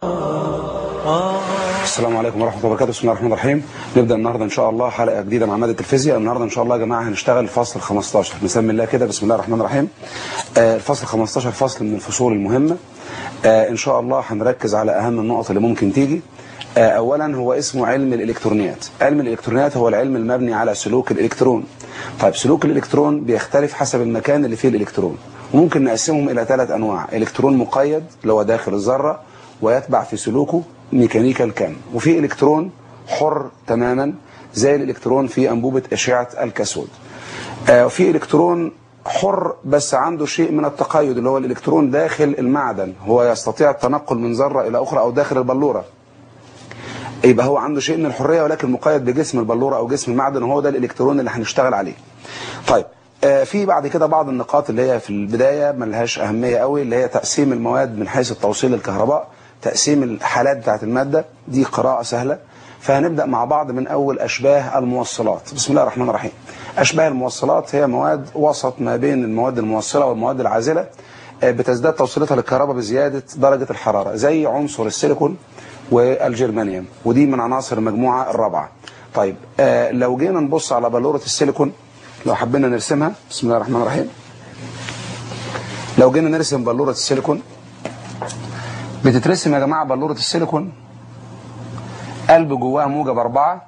السلام عليكم ورحمه الله وبركاته بسم الله الرحمن الرحيم نبدا النهارده ان شاء الله حلقه جديده مع ماده الفيزياء النهارده ان شاء الله يا جماعه هنشتغل فصل 15 نسمي الله كده بسم الله الرحمن الرحيم آه الفصل 15 فصل من الفصول المهمه آه ان شاء الله هنركز على اهم النقط اللي ممكن تيجي آه اولا هو اسمه علم الالكترونيات علم الالكترونيات هو العلم المبني على سلوك الالكترون طيب سلوك الالكترون بيختلف حسب المكان اللي فيه الالكترون وممكن نقسمهم الى ثلاث انواع الكترون مقيد اللي هو داخل الذره ويتبع في سلوكه ميكانيكا الكم وفي الكترون حر تماما زي الالكترون في انبوبه اشعه الكاثود آه في الكترون حر بس عنده شيء من التقيد اللي هو الالكترون داخل المعدن هو يستطيع التنقل من ذره الى اخرى او داخل البلوره يبقى هو عنده شيء من الحريه ولكن مقيد بجسم البلوره او جسم المعدن وهو ده الالكترون اللي هنشتغل عليه طيب آه في بعد كده بعض النقاط اللي هي في البدايه ملهاش اهميه قوي اللي هي تقسيم المواد من حيث التوصيل الكهرباء تقسيم الحالات بتاعت المادة دي قراءة سهلة فهنبدأ مع بعض من أول أشباه الموصلات بسم الله الرحمن الرحيم أشباه الموصلات هي مواد وسط ما بين المواد الموصلة والمواد العازلة بتزداد توصيلتها للكهرباء بزيادة درجة الحرارة زي عنصر السيليكون والجرمانيوم ودي من عناصر المجموعة الرابعة طيب آه لو جينا نبص على بلورة السيليكون لو حبينا نرسمها بسم الله الرحمن الرحيم لو جينا نرسم بلورة السيليكون بتترسم يا جماعة بلورة السيليكون قلب جواها موجب أربعة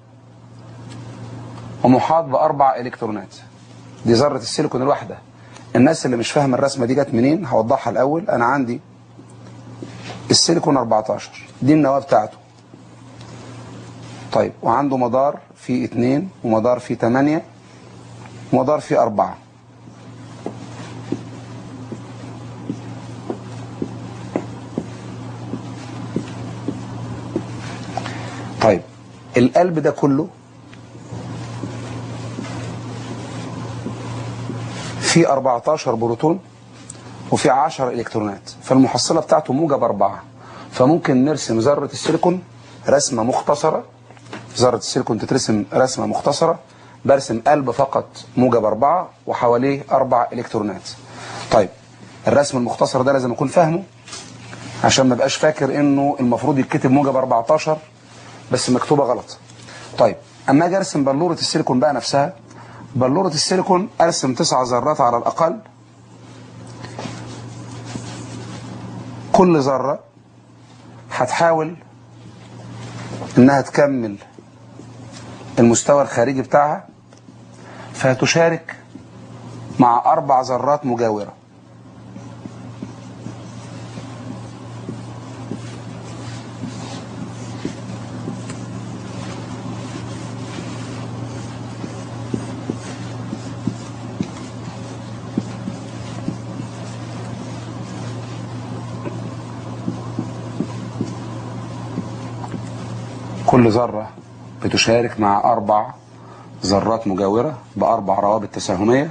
ومحاط بأربع إلكترونات دي ذرة السيليكون الواحدة الناس اللي مش فاهم الرسمة دي جت منين هوضحها الأول أنا عندي السيليكون 14 دي النواة بتاعته طيب وعنده مدار فيه 2 ومدار فيه 8 ومدار فيه 4 طيب القلب ده كله فيه 14 بروتون وفيه 10 الكترونات فالمحصلة بتاعته موجب 4 فممكن نرسم ذرة السيليكون رسمة مختصرة ذرة السيليكون تترسم رسمة مختصرة برسم قلب فقط موجب 4 وحواليه 4 الكترونات طيب الرسم المختصر ده لازم اكون فاهمه عشان ما بقاش فاكر انه المفروض يتكتب موجب 14 بس مكتوبة غلط طيب اما اجي ارسم بلورة السيليكون بقى نفسها بلورة السيليكون ارسم تسع ذرات على الاقل كل ذرة هتحاول انها تكمل المستوى الخارجي بتاعها فهتشارك مع اربع ذرات مجاورة كل ذرة بتشارك مع أربع ذرات مجاورة بأربع روابط تساهمية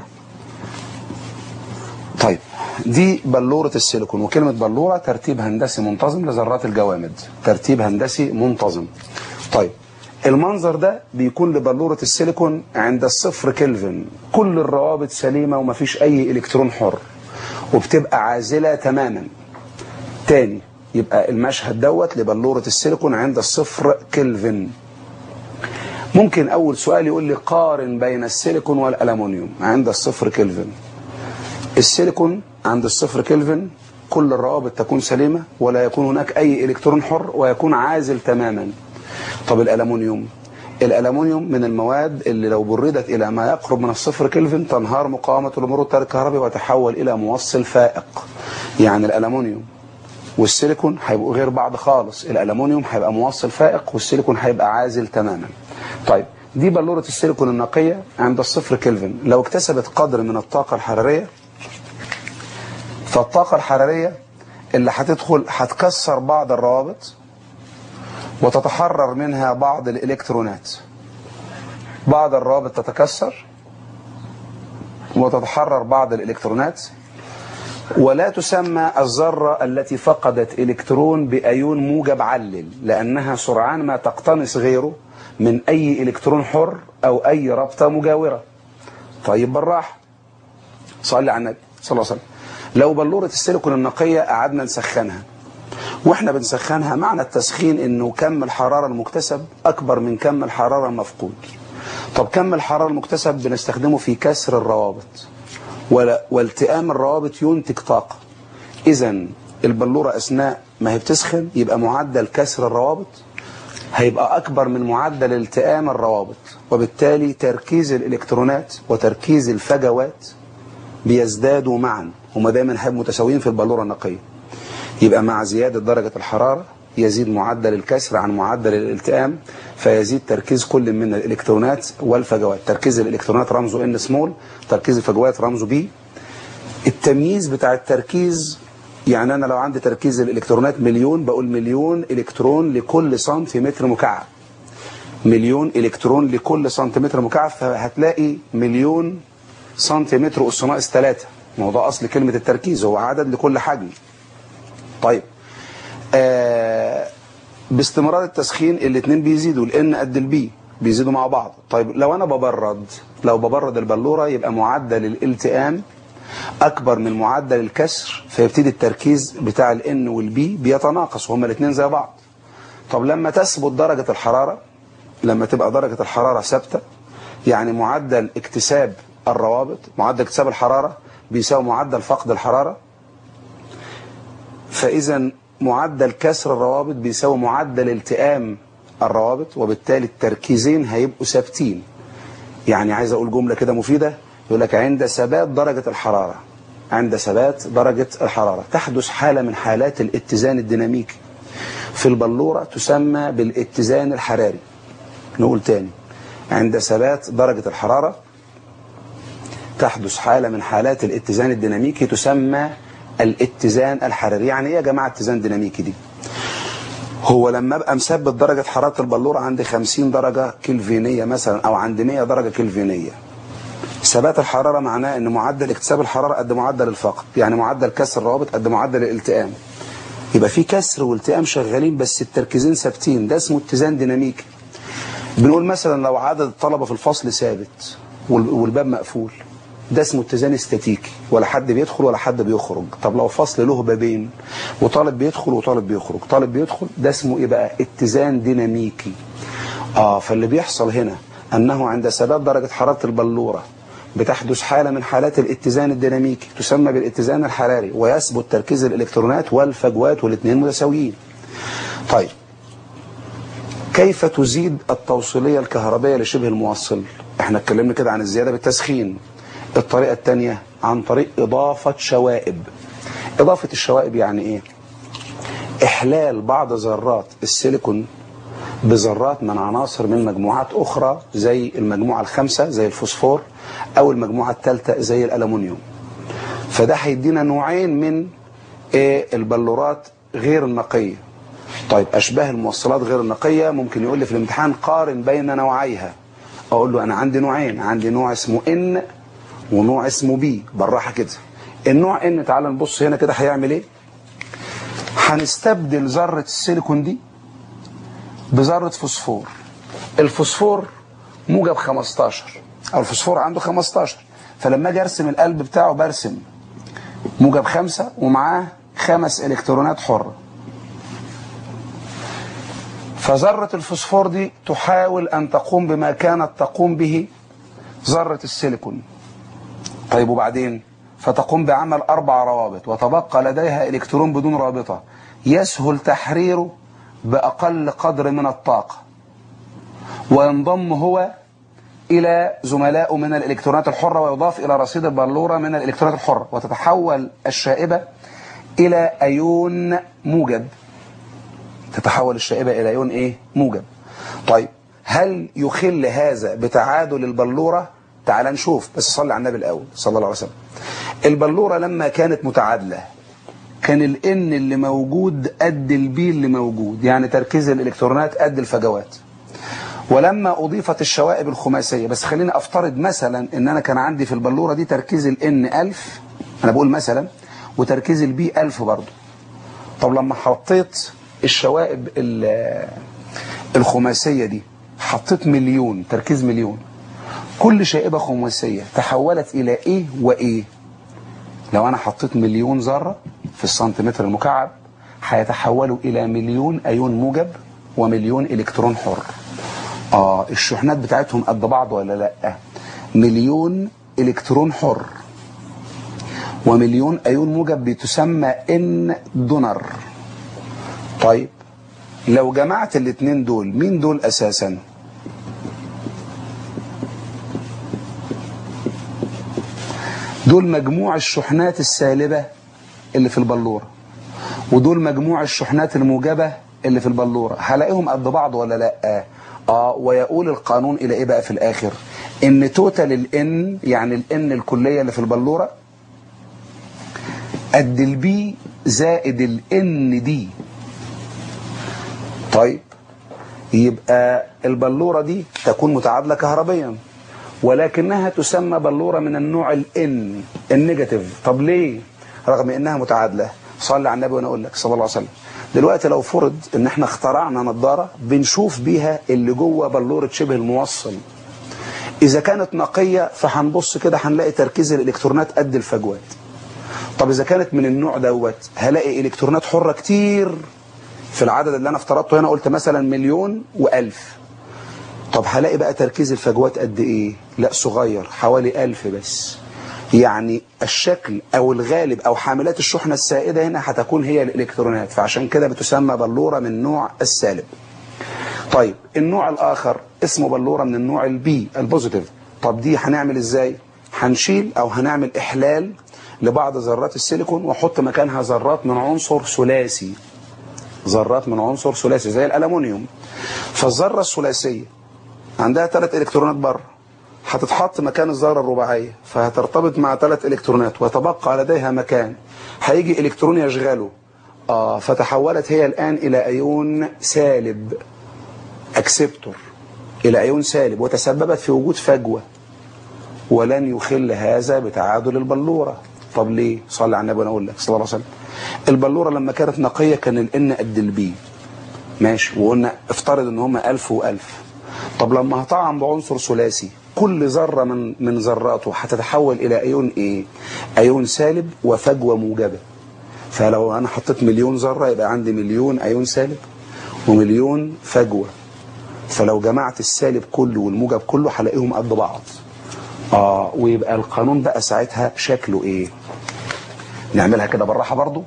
طيب دي بلورة السيليكون وكلمة بلورة ترتيب هندسي منتظم لذرات الجوامد ترتيب هندسي منتظم طيب المنظر ده بيكون لبلورة السيليكون عند الصفر كلفن كل الروابط سليمة ومفيش أي إلكترون حر وبتبقى عازلة تماما تاني يبقى المشهد دوت لبلورة السيليكون عند الصفر كلفن ممكن أول سؤال يقول لي قارن بين السيليكون والألمنيوم عند الصفر كلفن السيليكون عند الصفر كلفن كل الروابط تكون سليمة ولا يكون هناك أي إلكترون حر ويكون عازل تماما طب الألمنيوم الألمنيوم من المواد اللي لو بردت إلى ما يقرب من الصفر كلفن تنهار مقاومة لمرور التيار الكهربي وتحول إلى موصل فائق يعني الألمنيوم والسيليكون هيبقوا غير بعض خالص الألمنيوم هيبقى موصل فائق والسيليكون هيبقى عازل تماما طيب دي بلورة السيليكون النقية عند الصفر كلفن لو اكتسبت قدر من الطاقة الحرارية فالطاقة الحرارية اللي هتدخل هتكسر بعض الروابط وتتحرر منها بعض الإلكترونات بعض الروابط تتكسر وتتحرر بعض الإلكترونات ولا تسمى الذرة التي فقدت إلكترون بأيون موجب علل لأنها سرعان ما تقتنص غيره من أي إلكترون حر أو أي رابطة مجاورة طيب بالراحة صلي على النبي صلى الله عليه وسلم لو بلورة السيليكون النقية قعدنا نسخنها واحنا بنسخنها معنى التسخين انه كم الحرارة المكتسب اكبر من كم الحرارة المفقود طب كم الحرارة المكتسب بنستخدمه في كسر الروابط ولا والتئام الروابط ينتج طاقة اذا البلورة اثناء ما هي بتسخن يبقى معدل كسر الروابط هيبقى اكبر من معدل التئام الروابط وبالتالي تركيز الالكترونات وتركيز الفجوات بيزدادوا معا هما دايما هيبقوا متساويين في البلورة النقية يبقى مع زيادة درجة الحرارة يزيد معدل الكسر عن معدل الالتئام فيزيد تركيز كل من الالكترونات والفجوات تركيز الالكترونات رمزه ان سمول تركيز الفجوات رمزه بي التمييز بتاع التركيز يعني انا لو عندي تركيز الالكترونات مليون بقول مليون الكترون لكل سنتيمتر مكعب مليون الكترون لكل سنتيمتر مكعب فهتلاقي مليون سنتيمتر اس ناقص 3 ما هو ده اصل كلمه التركيز هو عدد لكل حجم طيب آه باستمرار التسخين الاثنين بيزيدوا الان قد البي بيزيدوا مع بعض طيب لو انا ببرد لو ببرد البلوره يبقى معدل الالتئام اكبر من معدل الكسر فيبتدي التركيز بتاع الان والبي بيتناقص وهما الاثنين زي بعض طب لما تثبت درجه الحراره لما تبقى درجه الحراره ثابته يعني معدل اكتساب الروابط معدل اكتساب الحراره بيساوي معدل فقد الحراره فاذا معدل كسر الروابط بيساوي معدل التئام الروابط وبالتالي التركيزين هيبقوا ثابتين يعني عايز اقول جمله كده مفيده يقول لك عند ثبات درجه الحراره عند ثبات درجه الحراره تحدث حاله من حالات الاتزان الديناميكي في البلوره تسمى بالاتزان الحراري نقول تاني عند ثبات درجه الحراره تحدث حاله من حالات الاتزان الديناميكي تسمى الاتزان الحراري يعني ايه يا جماعه اتزان ديناميكي دي هو لما ابقى مثبت درجه حراره البلوره عند 50 درجه كلفينيه مثلا او عند 100 درجه كلفينيه ثبات الحراره معناه ان معدل اكتساب الحراره قد معدل الفقد يعني معدل كسر الروابط قد معدل الالتئام يبقى في كسر والتئام شغالين بس التركيزين ثابتين ده اسمه اتزان ديناميكي بنقول مثلا لو عدد الطلبه في الفصل ثابت والباب مقفول ده اسمه اتزان استاتيكي ولا حد بيدخل ولا حد بيخرج طب لو فصل له بابين وطالب بيدخل وطالب بيخرج طالب بيدخل ده اسمه ايه بقى اتزان ديناميكي اه فاللي بيحصل هنا انه عند ثبات درجه حراره البلوره بتحدث حاله من حالات الاتزان الديناميكي تسمى بالاتزان الحراري ويثبت تركيز الالكترونات والفجوات والاثنين متساويين طيب كيف تزيد التوصيليه الكهربائيه لشبه الموصل احنا اتكلمنا كده عن الزياده بالتسخين الطريقة الثانية عن طريق إضافة شوائب إضافة الشوائب يعني إيه إحلال بعض ذرات السيليكون بذرات من عناصر من مجموعات أخرى زي المجموعة الخامسة زي الفوسفور أو المجموعة الثالثة زي الألمنيوم فده هيدينا نوعين من إيه البلورات غير النقية طيب أشباه الموصلات غير النقية ممكن يقول لي في الامتحان قارن بين نوعيها أقول له أنا عندي نوعين عندي نوع اسمه إن ونوع اسمه بي بالراحه كده النوع ان تعال نبص هنا كده هيعمل ايه هنستبدل ذره السيليكون دي بذره فوسفور الفوسفور موجب 15 او الفوسفور عنده 15 فلما اجي ارسم القلب بتاعه برسم موجب 5 ومعاه خمس الكترونات حره فذره الفوسفور دي تحاول ان تقوم بما كانت تقوم به ذره السيليكون طيب وبعدين فتقوم بعمل أربع روابط وتبقى لديها إلكترون بدون رابطة يسهل تحريره بأقل قدر من الطاقة وينضم هو إلى زملائه من الإلكترونات الحرة ويضاف إلى رصيد البلورة من الإلكترونات الحرة وتتحول الشائبة إلى أيون موجب تتحول الشائبة إلى أيون إيه؟ موجب طيب هل يخل هذا بتعادل البلورة تعال نشوف بس صلي على النبي الاول صلى الله عليه وسلم البلوره لما كانت متعادله كان الان اللي موجود قد البي اللي موجود يعني تركيز الالكترونات قد الفجوات ولما اضيفت الشوائب الخماسيه بس خليني افترض مثلا ان انا كان عندي في البلوره دي تركيز الان 1000 انا بقول مثلا وتركيز البي 1000 برضه طب لما حطيت الشوائب الخماسيه دي حطيت مليون تركيز مليون كل شائبة خماسية تحولت إلى إيه وإيه لو أنا حطيت مليون ذرة في السنتيمتر المكعب هيتحولوا الى مليون ايون موجب ومليون الكترون حر اه الشحنات بتاعتهم قد بعض ولا لا مليون الكترون حر ومليون ايون موجب بتسمى ان دونر طيب لو جمعت الاثنين دول مين دول اساسا دول مجموع الشحنات السالبة اللي في البلورة ودول مجموع الشحنات الموجبة اللي في البلورة هلاقيهم قد بعض ولا لا اه ويقول القانون الى ايه بقى في الاخر ان توتال الان يعني الان الكلية اللي في البلورة قد البي زائد الان دي طيب يبقى البلورة دي تكون متعادلة كهربيا ولكنها تسمى بلورة من النوع الان النيجاتيف طب ليه رغم انها متعادلة صلي على النبي وانا اقول لك صلى الله عليه وسلم دلوقتي لو فرض ان احنا اخترعنا نظارة بنشوف بيها اللي جوه بلورة شبه الموصل اذا كانت نقية فهنبص كده هنلاقي تركيز الالكترونات قد الفجوات طب اذا كانت من النوع دوت هلاقي الكترونات حرة كتير في العدد اللي انا افترضته هنا قلت مثلا مليون والف طب هلاقي بقى تركيز الفجوات قد ايه لا صغير حوالي ألف بس يعني الشكل او الغالب او حاملات الشحنة السائدة هنا هتكون هي الالكترونات فعشان كده بتسمى بلورة من نوع السالب طيب النوع الاخر اسمه بلورة من النوع البي البوزيتيف طب دي هنعمل ازاي هنشيل او هنعمل احلال لبعض ذرات السيليكون واحط مكانها ذرات من عنصر ثلاثي ذرات من عنصر ثلاثي زي الالومنيوم فالذرة الثلاثية عندها ثلاث الكترونات بره هتتحط مكان الذرة الرباعية فهترتبط مع ثلاث الكترونات ويتبقى لديها مكان هيجي الكترون يشغله آه فتحولت هي الآن إلى أيون سالب اكسبتور إلى أيون سالب وتسببت في وجود فجوة ولن يخل هذا بتعادل البلورة طب ليه صلي على النبي وانا اقول لك صلى الله عليه وسلم البلورة لما كانت نقية كان الان قد البي ماشي وقلنا افترض ان هم ألف وألف طب لما هطعم بعنصر ثلاثي كل ذرة من من ذراته هتتحول إلى أيون إيه؟ أيون سالب وفجوة موجبة فلو أنا حطيت مليون ذرة يبقى عندي مليون أيون سالب ومليون فجوة فلو جمعت السالب كله والموجب كله هلاقيهم قد بعض آه ويبقى القانون بقى ساعتها شكله إيه؟ نعملها كده بالراحة برضو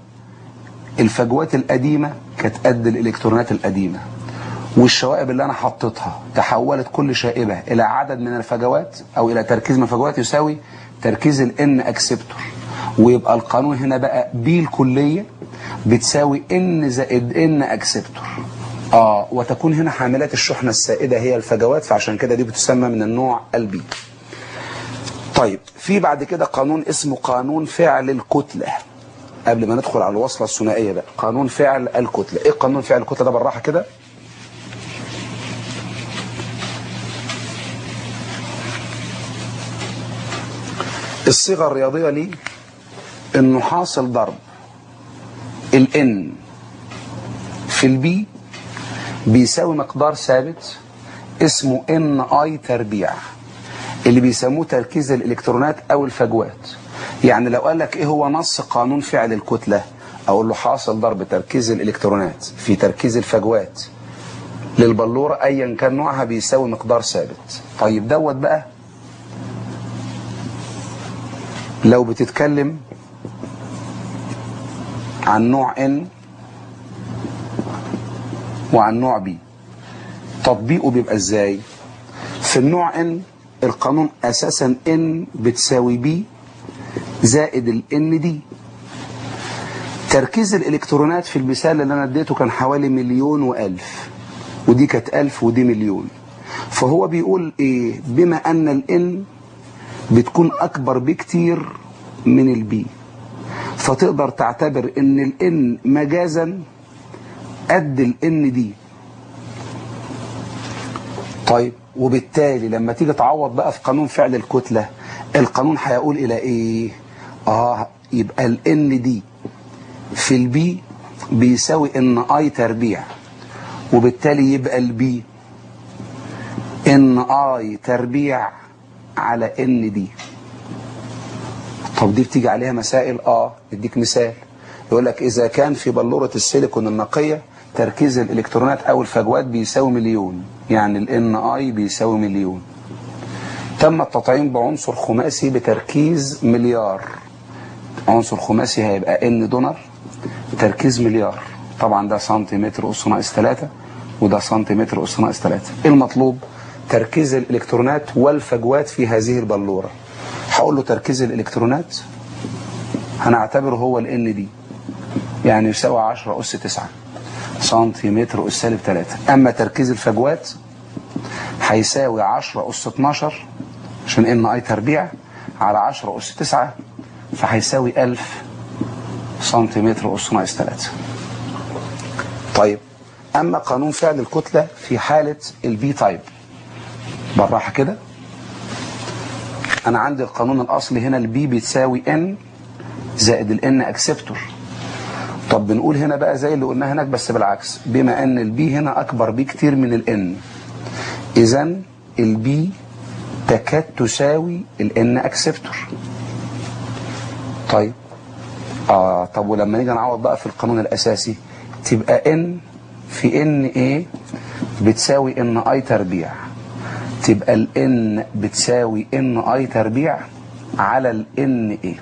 الفجوات القديمة كانت قد الإلكترونات القديمة والشوائب اللي انا حطيتها تحولت كل شائبة الى عدد من الفجوات او الى تركيز من الفجوات يساوي تركيز الان اكسبتور ويبقى القانون هنا بقى بي الكلية بتساوي ان زائد ان اكسبتور اه وتكون هنا حاملات الشحنة السائدة هي الفجوات فعشان كده دي بتسمى من النوع البي طيب في بعد كده قانون اسمه قانون فعل الكتلة قبل ما ندخل على الوصلة الثنائية بقى قانون فعل الكتلة ايه قانون فعل الكتلة ده بالراحة كده الصيغة الرياضية ليه انه حاصل ضرب الان في البي بيساوي مقدار ثابت اسمه ان اي تربيع اللي بيسموه تركيز الالكترونات او الفجوات يعني لو قال لك ايه هو نص قانون فعل الكتلة اقول له حاصل ضرب تركيز الالكترونات في تركيز الفجوات للبلورة ايا كان نوعها بيساوي مقدار ثابت طيب دوت بقى لو بتتكلم عن نوع N وعن نوع B تطبيقه بيبقى ازاي في النوع N القانون اساسا N بتساوي B زائد ال N دي تركيز الالكترونات في المثال اللي انا اديته كان حوالي مليون والف ودي كانت الف ودي مليون فهو بيقول ايه بما ان ال N بتكون اكبر بكتير من البي فتقدر تعتبر ان الان مجازا قد الان دي طيب وبالتالي لما تيجي تعوض بقى في قانون فعل الكتلة القانون هيقول الى ايه اه يبقى الان دي في البي بيساوي ان اي تربيع وبالتالي يبقى البي ان اي تربيع على ان دي طب دي بتيجي عليها مسائل اه اديك مثال يقول لك إذا كان في بلورة السيليكون النقية تركيز الإلكترونات أو الفجوات بيساوي مليون يعني ال اي بيساوي مليون تم التطعيم بعنصر خماسي بتركيز مليار عنصر خماسي هيبقى ان دونر تركيز مليار طبعا ده سنتيمتر أس ناقص 3 وده سنتيمتر أس ناقص 3 إيه المطلوب تركيز الإلكترونات والفجوات في هذه البلورة هقول له تركيز الإلكترونات هنعتبره هو ال ان دي يعني يساوي 10 أس 9 سنتيمتر أس سالب 3 أما تركيز الفجوات هيساوي 10 أس 12 عشان ان اي تربيع على 10 أس 9 فهيساوي 1000 سنتيمتر أس ناقص 3 طيب أما قانون فعل الكتلة في حالة البي تايب بالراحة كده أنا عندي القانون الأصلي هنا البي بتساوي ان زائد الان اكسبتور طب بنقول هنا بقى زي اللي قلناه هناك بس بالعكس بما ان البي هنا اكبر بكتير من الان اذا البي تكاد تساوي الان اكسبتور طيب اه طب ولما نيجي نعوض بقى في القانون الاساسي تبقى ان في ان ايه بتساوي ان اي تربيع تبقى الان بتساوي ان اي تربيع على الان ايه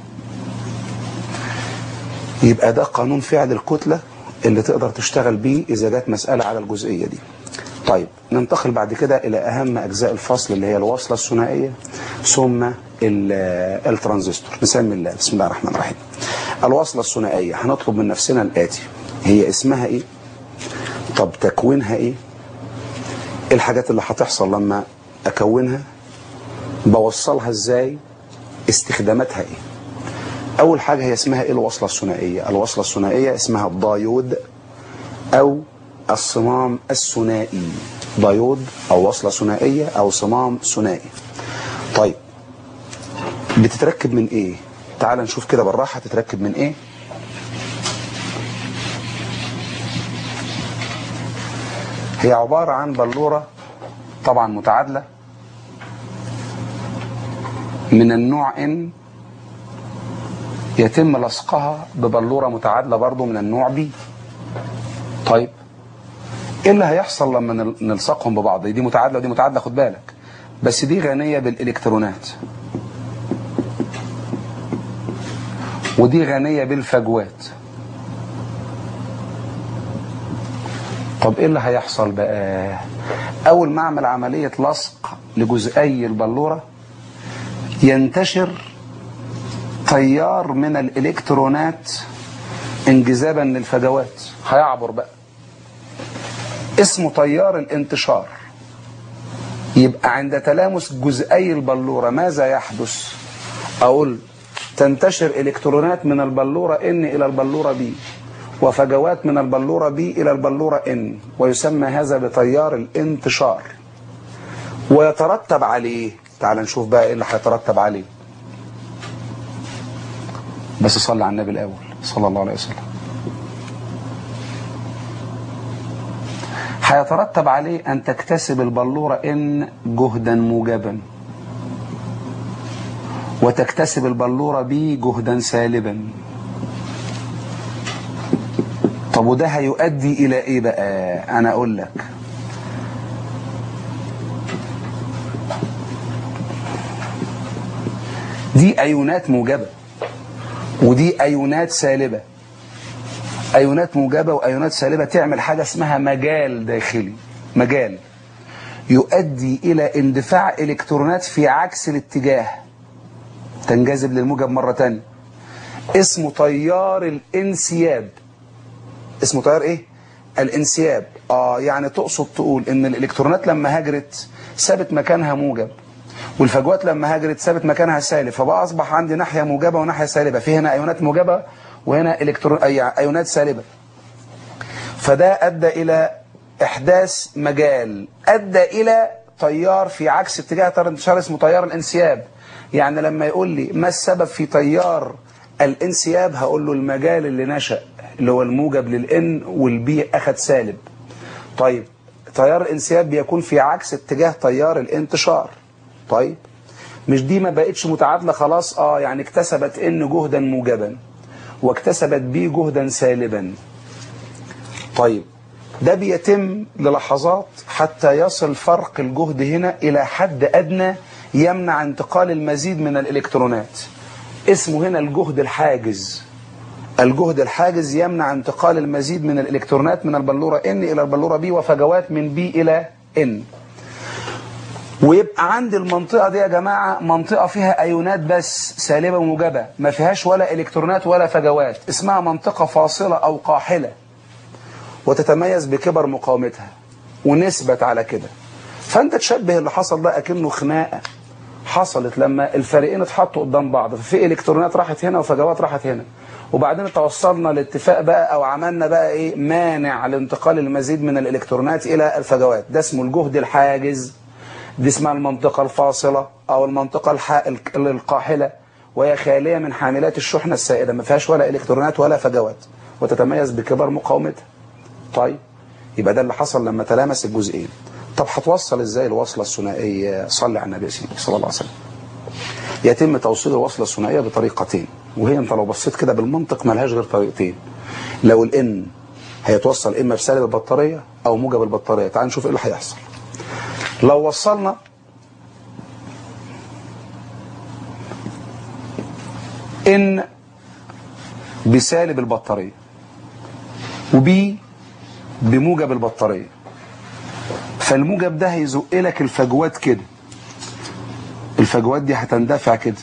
يبقى ده قانون فعل الكتلة اللي تقدر تشتغل بيه إذا جت مسألة على الجزئية دي طيب ننتقل بعد كده إلى أهم أجزاء الفصل اللي هي الوصلة الثنائية ثم الترانزستور نسمي الله بسم الله الرحمن الرحيم الوصلة الثنائية هنطلب من نفسنا الآتي هي اسمها إيه طب تكوينها إيه إيه الحاجات اللي هتحصل لما أكونها بوصلها إزاي استخداماتها إيه أول حاجة هي اسمها إيه الوصلة الثنائية الوصلة الثنائية اسمها الدايود أو الصمام الثنائي دايود أو وصلة ثنائية أو صمام ثنائي طيب بتتركب من إيه تعال نشوف كده بالراحة تتركب من إيه هي عبارة عن بلورة طبعا متعادلة من النوع ان يتم لصقها ببلورة متعادلة برضو من النوع بي طيب ايه اللي هيحصل لما نلصقهم ببعض دي متعادلة ودي متعادلة خد بالك بس دي غنية بالالكترونات ودي غنية بالفجوات طب ايه اللي هيحصل بقى اول ما اعمل عملية لصق لجزئي البلورة ينتشر تيار من الالكترونات انجذابا للفجوات هيعبر بقى اسمه تيار الانتشار يبقى عند تلامس جزئي البلورة ماذا يحدث اقول تنتشر الكترونات من البلورة ان الى البلورة بي وفجوات من البلورة بي الى البلورة ان ويسمى هذا بتيار الانتشار ويترتب عليه تعال نشوف بقى ايه اللي هيترتب عليه بس صلى على النبي الاول صلى الله عليه وسلم هيترتب عليه ان تكتسب البلورة ان جهدا موجبا وتكتسب البلورة بي جهدا سالبا طب وده هيؤدي الى ايه بقى انا اقول لك دي ايونات موجبة ودي ايونات سالبة ايونات موجبة وايونات سالبة تعمل حاجة اسمها مجال داخلي مجال يؤدي الى اندفاع الكترونات في عكس الاتجاه تنجذب للموجب مرة تانية اسمه تيار الانسياب اسمه تيار ايه الانسياب اه يعني تقصد تقول ان الالكترونات لما هاجرت سابت مكانها موجب والفجوات لما هاجرت سابت مكانها سالب فبقى اصبح عندي ناحيه موجبه وناحيه سالبه في هنا ايونات موجبه وهنا الكترون أي ايونات سالبه فده ادى الى احداث مجال ادى الى تيار في عكس اتجاه تيار الانتشار اسمه تيار الانسياب يعني لما يقول لي ما السبب في تيار الانسياب هقول له المجال اللي نشأ اللي هو الموجب للان والبي اخد سالب طيب تيار الانسياب بيكون في عكس اتجاه تيار الانتشار طيب مش دي ما بقتش متعادلة خلاص اه يعني اكتسبت ان جهدا موجبا واكتسبت بي جهدا سالبا طيب ده بيتم للحظات حتى يصل فرق الجهد هنا إلى حد أدنى يمنع انتقال المزيد من الإلكترونات اسمه هنا الجهد الحاجز الجهد الحاجز يمنع انتقال المزيد من الإلكترونات من البلورة N إلى البلورة B وفجوات من B إلى N ويبقى عند المنطقة دي يا جماعة منطقة فيها أيونات بس سالبة وموجبة ما فيهاش ولا إلكترونات ولا فجوات اسمها منطقة فاصلة أو قاحلة وتتميز بكبر مقاومتها ونثبت على كده فأنت تشبه اللي حصل ده أكنه خناقة حصلت لما الفريقين اتحطوا قدام بعض ففي إلكترونات راحت هنا وفجوات راحت هنا وبعدين توصلنا لاتفاق بقى أو عملنا بقى إيه مانع لانتقال المزيد من الإلكترونات إلى الفجوات ده اسمه الجهد الحاجز دي اسمها المنطقة الفاصلة أو المنطقة الح... القاحلة وهي خالية من حاملات الشحنة السائدة ما فيهاش ولا إلكترونات ولا فجوات وتتميز بكبر مقاومتها طيب يبقى ده اللي حصل لما تلامس الجزئين طب هتوصل ازاي الوصلة الثنائية صلي على النبي صلى الله عليه وسلم يتم توصيل الوصلة الثنائية بطريقتين وهي انت لو بصيت كده بالمنطق ملهاش غير طريقتين لو الان هيتوصل اما بسالب البطارية او موجب البطارية تعال نشوف ايه اللي هيحصل لو وصلنا ان بسالب البطارية وبي بموجب البطارية فالموجب ده هيزق لك الفجوات كده الفجوات دي هتندفع كده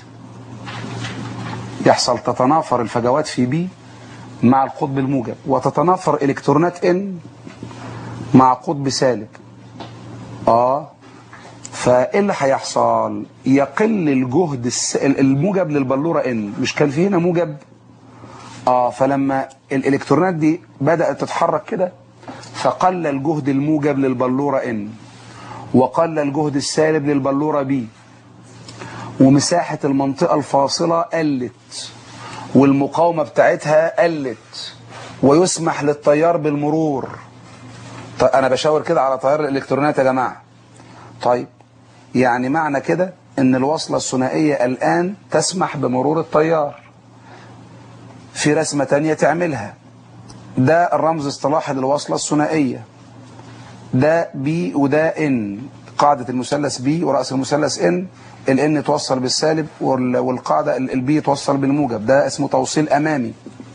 يحصل تتنافر الفجوات في بي مع القطب الموجب وتتنافر الكترونات ان مع قطب سالب اه فايه اللي هيحصل يقل الجهد الس... الموجب للبلوره ان مش كان في هنا موجب اه فلما الالكترونات دي بدات تتحرك كده فقل الجهد الموجب للبلوره ان وقل الجهد السالب للبلوره بي ومساحه المنطقه الفاصله قلت والمقاومه بتاعتها قلت ويسمح للتيار بالمرور طيب انا بشاور كده على تيار الالكترونات يا جماعه طيب يعني معنى كده ان الوصلة الثنائية الان تسمح بمرور التيار في رسمة تانية تعملها ده الرمز اصطلاحي للوصلة الثنائية ده بي وده ان قاعدة المثلث بي ورأس المثلث ان الان توصل بالسالب والقاعدة البي توصل بالموجب ده اسمه توصيل امامي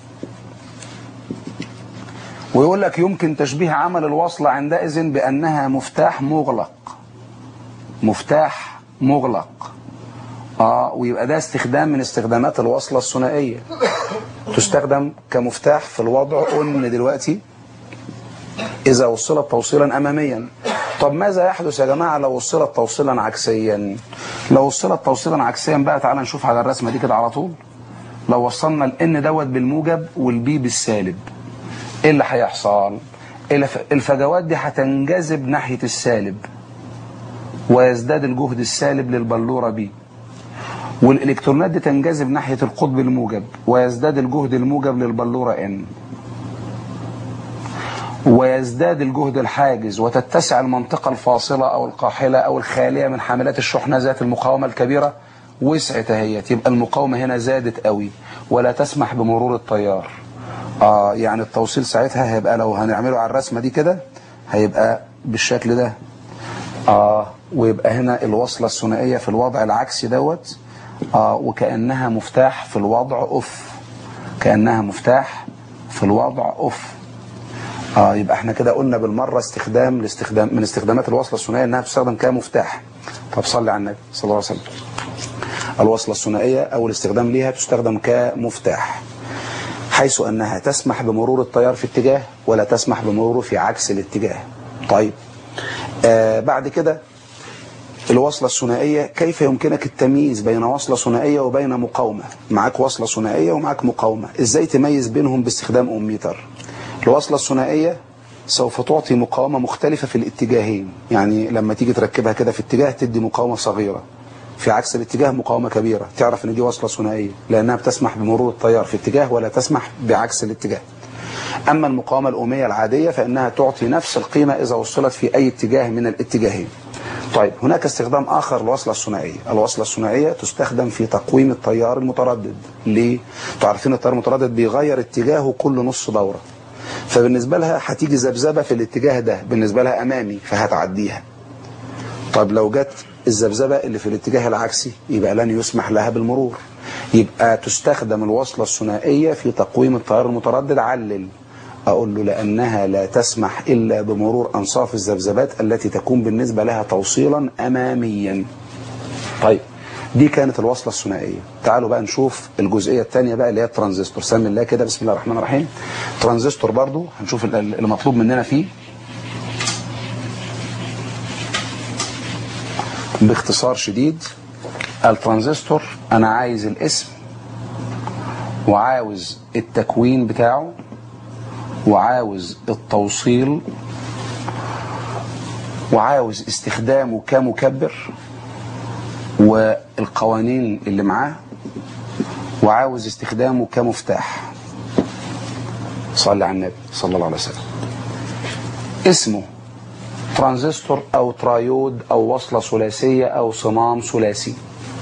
ويقول لك يمكن تشبيه عمل الوصلة عندئذ بأنها مفتاح مغلق مفتاح مغلق اه ويبقى ده استخدام من استخدامات الوصلة الثنائية تستخدم كمفتاح في الوضع قلنا دلوقتي إذا وصلت توصيلا أماميا طب ماذا يحدث يا جماعة لو وصلت توصيلا عكسيا لو وصلت توصيلا عكسيا بقى تعالى نشوف على الرسمة دي كده على طول لو وصلنا الان دوت بالموجب والبي بالسالب ايه اللي هيحصل الفجوات دي هتنجذب ناحية السالب ويزداد الجهد السالب للبلورة بي والإلكترونات دي تنجذب ناحية القطب الموجب ويزداد الجهد الموجب للبلورة ان ويزداد الجهد الحاجز وتتسع المنطقة الفاصلة أو القاحلة أو الخالية من حاملات الشحنة ذات المقاومة الكبيرة وسعت اهيت يبقى المقاومة هنا زادت قوي ولا تسمح بمرور التيار آه يعني التوصيل ساعتها هيبقى لو هنعمله على الرسمة دي كده هيبقى بالشكل ده آه ويبقى هنا الوصلة الثنائية في الوضع العكسي دوت آه وكأنها مفتاح في الوضع أف كأنها مفتاح في الوضع أف آه يبقى احنا كده قلنا بالمرة استخدام لاستخدام من استخدامات الوصلة الثنائية انها تستخدم كمفتاح طب صلي على النبي صلى الله عليه وسلم الوصلة الثنائية او الاستخدام ليها تستخدم كمفتاح حيث انها تسمح بمرور التيار في اتجاه ولا تسمح بمروره في عكس الاتجاه طيب آه بعد كده الوصلة الثنائية كيف يمكنك التمييز بين وصلة ثنائية وبين مقاومة معاك وصلة ثنائية ومعاك مقاومة ازاي تميز بينهم باستخدام أميتر الوصلة الثنائية سوف تعطي مقاومة مختلفة في الاتجاهين يعني لما تيجي تركبها كده في اتجاه تدي مقاومة صغيرة في عكس الاتجاه مقاومة كبيرة تعرف ان دي وصلة ثنائية لانها بتسمح بمرور التيار في اتجاه ولا تسمح بعكس الاتجاه اما المقاومة الأمية العادية فانها تعطي نفس القيمة اذا وصلت في اي اتجاه من الاتجاهين طيب هناك استخدام آخر للوصلة الثنائية الوصلة الثنائية تستخدم في تقويم التيار المتردد ليه؟ تعرفين التيار المتردد بيغير اتجاهه كل نص دورة فبالنسبة لها هتيجي ذبذبة في الاتجاه ده بالنسبة لها أمامي فهتعديها طب لو جت الذبذبة اللي في الاتجاه العكسي يبقى لن يسمح لها بالمرور يبقى تستخدم الوصلة الثنائية في تقويم التيار المتردد علل أقول له لأنها لا تسمح إلا بمرور أنصاف الذبذبات التي تكون بالنسبة لها توصيلا أماميا طيب دي كانت الوصلة الثنائية تعالوا بقى نشوف الجزئية الثانية بقى اللي هي الترانزستور سمي الله كده بسم الله الرحمن الرحيم ترانزستور برضو هنشوف اللي مطلوب مننا فيه باختصار شديد الترانزستور انا عايز الاسم وعاوز التكوين بتاعه وعاوز التوصيل وعاوز استخدامه كمكبر والقوانين اللي معاه وعاوز استخدامه كمفتاح صلى على النبي صلى الله عليه وسلم اسمه ترانزستور او ترايود او وصلة ثلاثية او صمام ثلاثي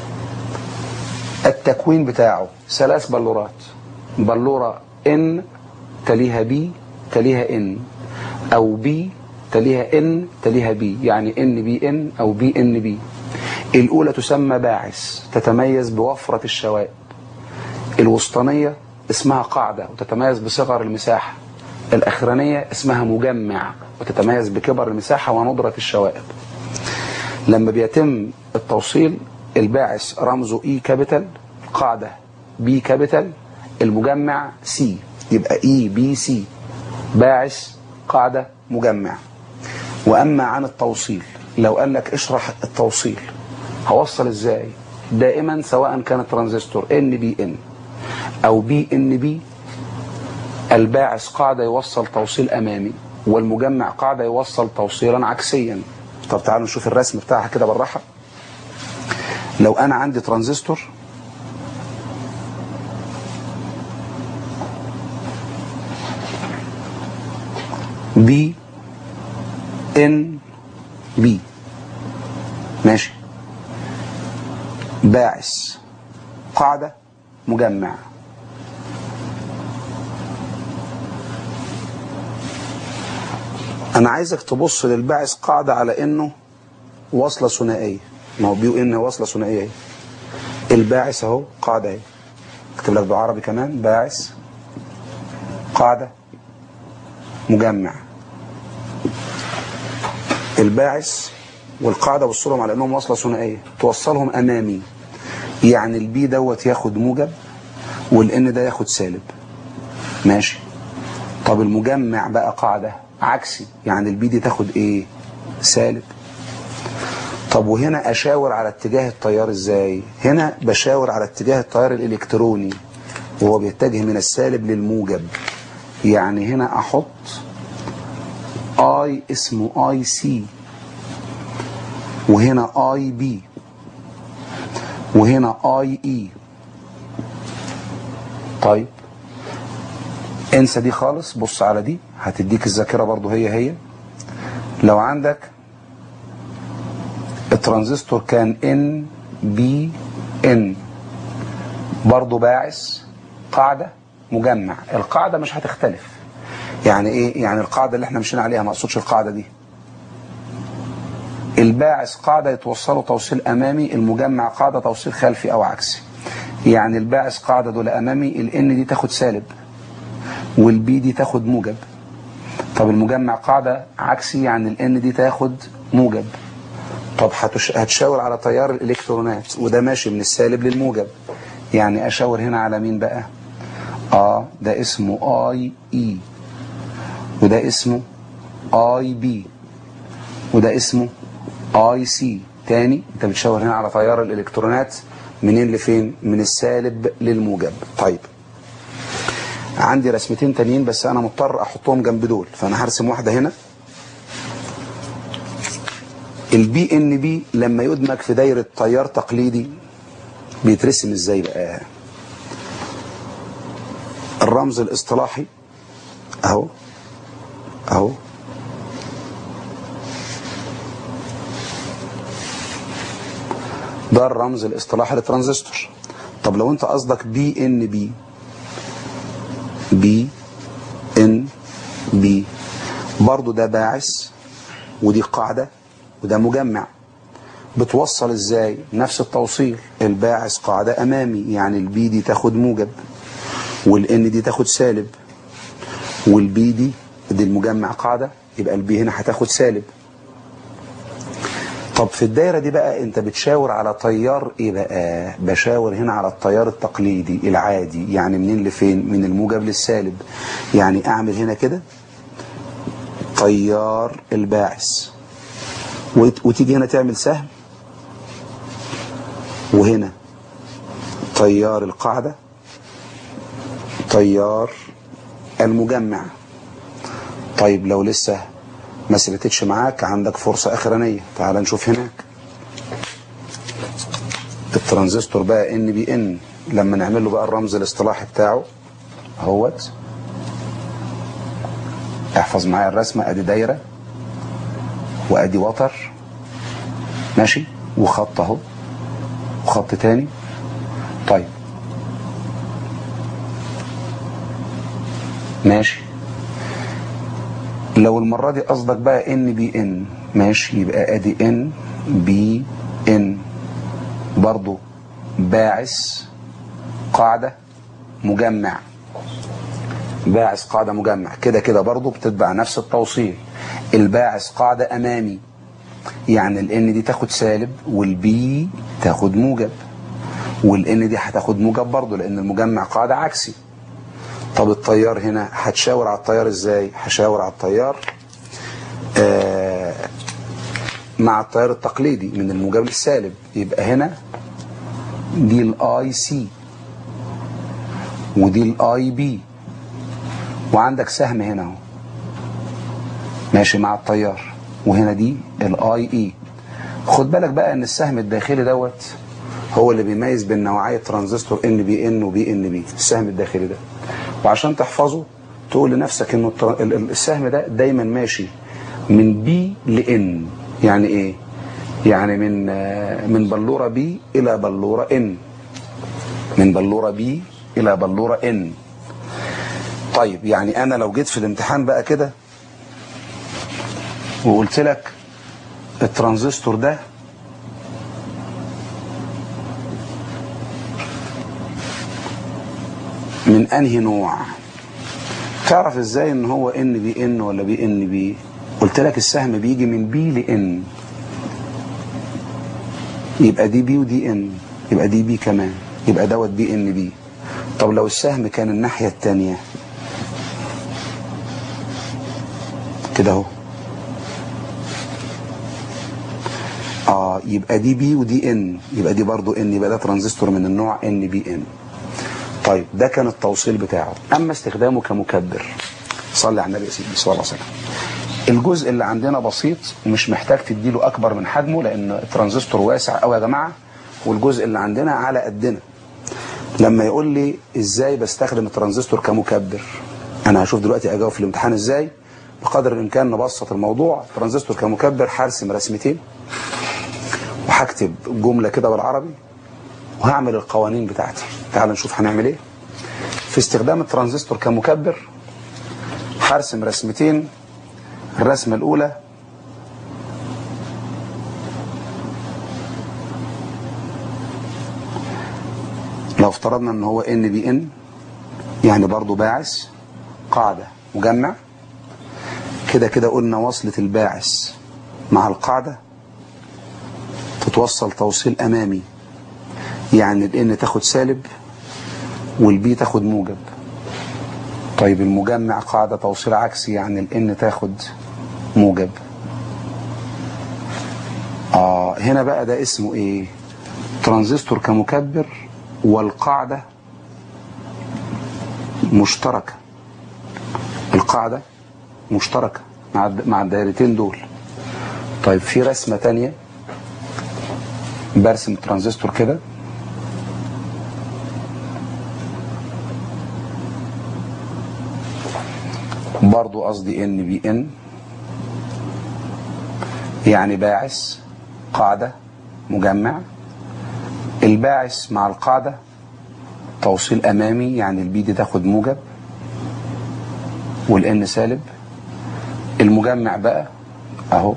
التكوين بتاعه ثلاث بلورات بلورة ان تليها بي تليها ان او بي تليها ان تليها بي يعني ان بي ان او بي ان بي الاولى تسمى باعث تتميز بوفرة الشوائب الوسطانية اسمها قاعدة وتتميز بصغر المساحة الاخرانية اسمها مجمع وتتميز بكبر المساحة وندرة الشوائب لما بيتم التوصيل الباعث رمزه اي كابيتال قاعدة بي كابيتال المجمع سي يبقى اي بي سي باعث قاعدة مجمع واما عن التوصيل لو قال لك اشرح التوصيل هوصل ازاي دائما سواء كان ترانزستور ان بي ان او بي ان بي الباعث قاعدة يوصل توصيل امامي والمجمع قاعدة يوصل توصيلا عكسيا طب تعالوا نشوف الرسم بتاعها كده بالراحة لو انا عندي ترانزستور بي ان بي ماشي باعث قاعدة مجمع انا عايزك تبص للباعث قاعدة على انه وصلة ثنائية ما هو بيو ان وصلة ثنائية اهي الباعث اهو قاعدة اهي اكتب لك بعربي كمان باعث قاعدة مجمع الباعث والقاعدة بص لهم على انهم وصلة ثنائية توصلهم امامي يعني البي دوت ياخد موجب والان ده ياخد سالب ماشي طب المجمع بقى قاعدة عكسي يعني البي دي تاخد ايه سالب طب وهنا اشاور على اتجاه التيار ازاي هنا بشاور على اتجاه التيار الالكتروني وهو بيتجه من السالب للموجب يعني هنا احط اي اسمه اي سي وهنا اي بي وهنا اي اي طيب انسى دي خالص بص على دي هتديك الذاكرة برضو هي هي لو عندك الترانزستور كان ان بي ان برضو باعث قاعدة مجمع القاعدة مش هتختلف يعني ايه يعني القاعدة اللي احنا مشينا عليها ما اقصدش القاعدة دي الباعث قاعدة يتوصله توصيل امامي المجمع قاعدة توصيل خلفي او عكسي يعني الباعث قاعدة دول امامي الان دي تاخد سالب والبي دي تاخد موجب طب المجمع قاعدة عكسي يعني الان دي تاخد موجب طب هتشاور على تيار الالكترونات وده ماشي من السالب للموجب يعني اشاور هنا على مين بقى اه ده اسمه اي اي وده اسمه اي بي وده اسمه اي سي تاني انت بتشاور هنا على تيار الالكترونات منين لفين من السالب للموجب طيب عندي رسمتين تانيين بس انا مضطر احطهم جنب دول فانا هرسم واحدة هنا البي ان بي لما يدمج في دايرة تيار تقليدي بيترسم ازاي بقى الرمز الاصطلاحي اهو اهو ده الرمز الاصطلاحي للترانزستور طب لو انت قصدك بي ان بي بي ان بي برضو ده باعث ودي قاعدة وده مجمع بتوصل ازاي نفس التوصيل الباعث قاعدة امامي يعني البي دي تاخد موجب والان دي تاخد سالب والبي دي دي المجمع قاعدة يبقى البي هنا هتاخد سالب طب في الدايرة دي بقى انت بتشاور على تيار ايه بقى بشاور هنا على التيار التقليدي العادي يعني منين لفين من الموجب للسالب يعني اعمل هنا كده تيار الباعث وت- وتيجي هنا تعمل سهم وهنا تيار القاعدة تيار المجمع طيب لو لسه ما سلتتش معاك عندك فرصة أخرانية تعال نشوف هناك الترانزستور بقى ان بي ان لما نعمل له بقى الرمز الاصطلاحي بتاعه اهوت احفظ معايا الرسمة ادي دايرة وادي وتر ماشي وخط اهو وخط تاني طيب ماشي لو المرة دي قصدك بقى ان بي ان ماشي يبقى ادي ان بي ان برضو باعث قاعدة مجمع باعث قاعدة مجمع كده كده برضو بتتبع نفس التوصيل الباعث قاعدة امامي يعني الان دي تاخد سالب والبي تاخد موجب والان دي هتاخد موجب برضو لان المجمع قاعدة عكسي طب التيار هنا هتشاور على التيار ازاي هشاور على التيار آه مع التيار التقليدي من الموجب للسالب يبقى هنا دي الاي سي ودي الاي بي وعندك سهم هنا اهو ماشي مع التيار وهنا دي الاي اي خد بالك بقى ان السهم الداخلي دوت هو اللي بيميز بين نوعية ترانزستور ان بي ان وبي ان بي السهم الداخلي ده وعشان تحفظه تقول لنفسك انه التر- ال- ال- السهم ده دايما ماشي من بي لان يعني ايه يعني من آه، من بلوره بي الى بلوره ان من بلوره بي الى بلوره ان طيب يعني انا لو جيت في الامتحان بقى كده وقلت لك الترانزستور ده من انهي نوع تعرف ازاي ان هو ان بي ان ولا بي ان بي قلت لك السهم بيجي من بي لان يبقى دي بي ودي ان يبقى دي بي كمان يبقى دوت بي ان بي طب لو السهم كان الناحية التانية كده اهو اه يبقى دي بي ودي ان يبقى دي برضو ان يبقى ده ترانزستور من النوع ان بي ان طيب ده كان التوصيل بتاعه اما استخدامه كمكبر صلي على النبي يا سيدي صلى الله عليه وسلم الجزء اللي عندنا بسيط مش محتاج تديله اكبر من حجمه لان الترانزستور واسع قوي يا جماعه والجزء اللي عندنا على قدنا لما يقول لي ازاي بستخدم الترانزستور كمكبر انا هشوف دلوقتي اجاوب في الامتحان ازاي بقدر الامكان نبسط الموضوع ترانزستور كمكبر هرسم رسمتين وهكتب جمله كده بالعربي وهعمل القوانين بتاعتي تعال نشوف هنعمل ايه في استخدام الترانزستور كمكبر هرسم رسمتين الرسمة الأولى لو افترضنا ان هو ان بي ان يعني برضو باعث قاعدة مجمع كده كده قلنا وصلة الباعث مع القاعدة تتوصل توصيل أمامي يعني الان تاخد سالب والبي تاخد موجب طيب المجمع قاعدة توصيل عكسي يعني الان تاخد موجب آه هنا بقى ده اسمه ايه ترانزستور كمكبر والقاعدة مشتركة القاعدة مشتركة مع الد- مع الدايرتين دول طيب في رسمة تانية برسم ترانزستور كده برضو قصدي ان بي ان يعني باعث قاعدة مجمع الباعث مع القاعدة توصيل أمامي يعني البي دي تاخد موجب والان سالب المجمع بقى اهو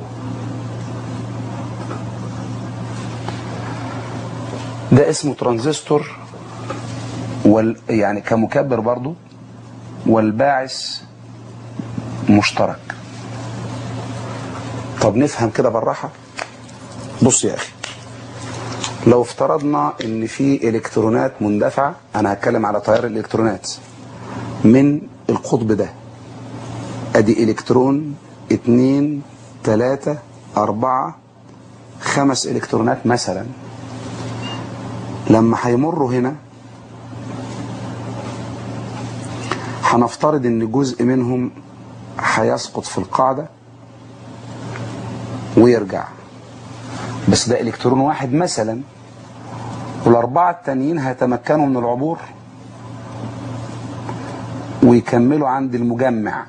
ده اسمه ترانزستور وال يعني كمكبر برضو والباعث مشترك طب نفهم كده بالراحة بص يا أخي لو افترضنا ان في الكترونات مندفعة انا هتكلم على تيار الالكترونات من القطب ده ادي الكترون اتنين تلاتة اربعة خمس الكترونات مثلا لما هيمروا هنا هنفترض ان جزء منهم هيسقط في القاعدة ويرجع بس ده الكترون واحد مثلا والاربعة التانيين هيتمكنوا من العبور ويكملوا عند المجمع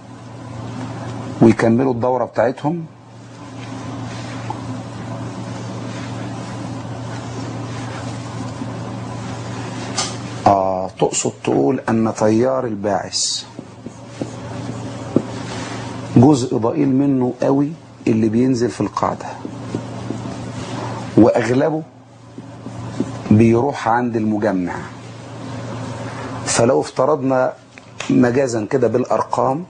ويكملوا الدورة بتاعتهم آه تقصد تقول أن تيار الباعث جزء ضئيل منه قوي اللي بينزل في القاعدة وأغلبه بيروح عند المجمع فلو افترضنا مجازا كده بالأرقام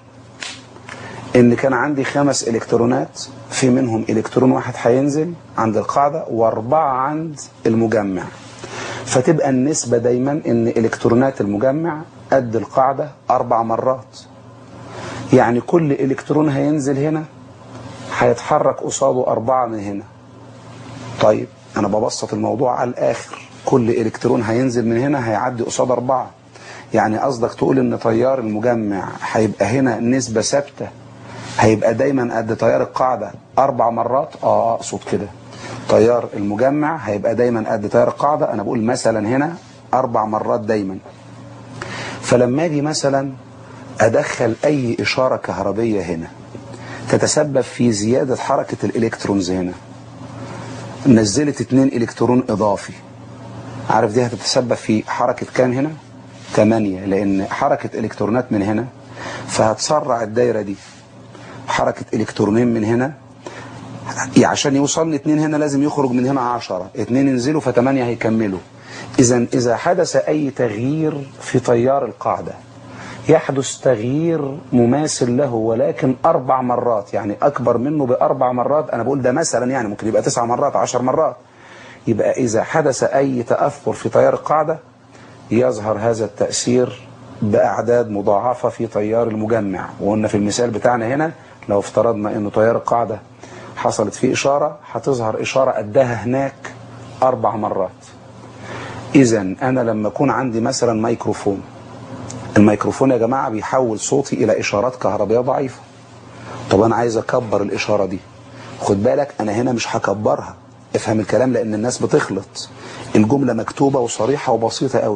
ان كان عندي خمس الكترونات في منهم الكترون واحد هينزل عند القاعدة واربعة عند المجمع فتبقى النسبة دايما ان الكترونات المجمع قد القاعدة اربع مرات يعني كل الكترون هينزل هنا هيتحرك قصاده اربعة من هنا طيب انا ببسط الموضوع على الاخر كل الكترون هينزل من هنا هيعدي قصاد اربعة يعني قصدك تقول ان تيار المجمع هيبقى هنا نسبة ثابتة هيبقى دايما قد تيار القاعدة اربع مرات اه اقصد كده تيار المجمع هيبقى دايما قد تيار القاعدة انا بقول مثلا هنا اربع مرات دايما فلما اجي مثلا ادخل اي اشارة كهربية هنا تتسبب في زيادة حركة الالكترونز هنا نزلت اتنين الكترون اضافي عارف دي هتتسبب في حركة كام هنا 8 لان حركة الكترونات من هنا فهتسرع الدايرة دي حركة الكترونين من هنا عشان يوصل اتنين هنا لازم يخرج من هنا عشرة اتنين ينزلوا فتمانية هيكملوا اذا اذا حدث اي تغيير في تيار القاعدة يحدث تغيير مماثل له ولكن اربع مرات يعني اكبر منه باربع مرات انا بقول ده مثلا يعني ممكن يبقى تسع مرات عشر مرات يبقى اذا حدث اي تأثر في تيار القاعدة يظهر هذا التأثير بأعداد مضاعفة في تيار المجمع وقلنا في المثال بتاعنا هنا لو افترضنا انه تيار القاعدة حصلت فيه إشارة هتظهر إشارة قدها هناك أربع مرات إذا أنا لما أكون عندي مثلا ميكروفون الميكروفون يا جماعة بيحول صوتي إلى إشارات كهربية ضعيفة طب أنا عايز أكبر الإشارة دي خد بالك أنا هنا مش هكبرها افهم الكلام لأن الناس بتخلط الجملة مكتوبة وصريحة وبسيطة قوي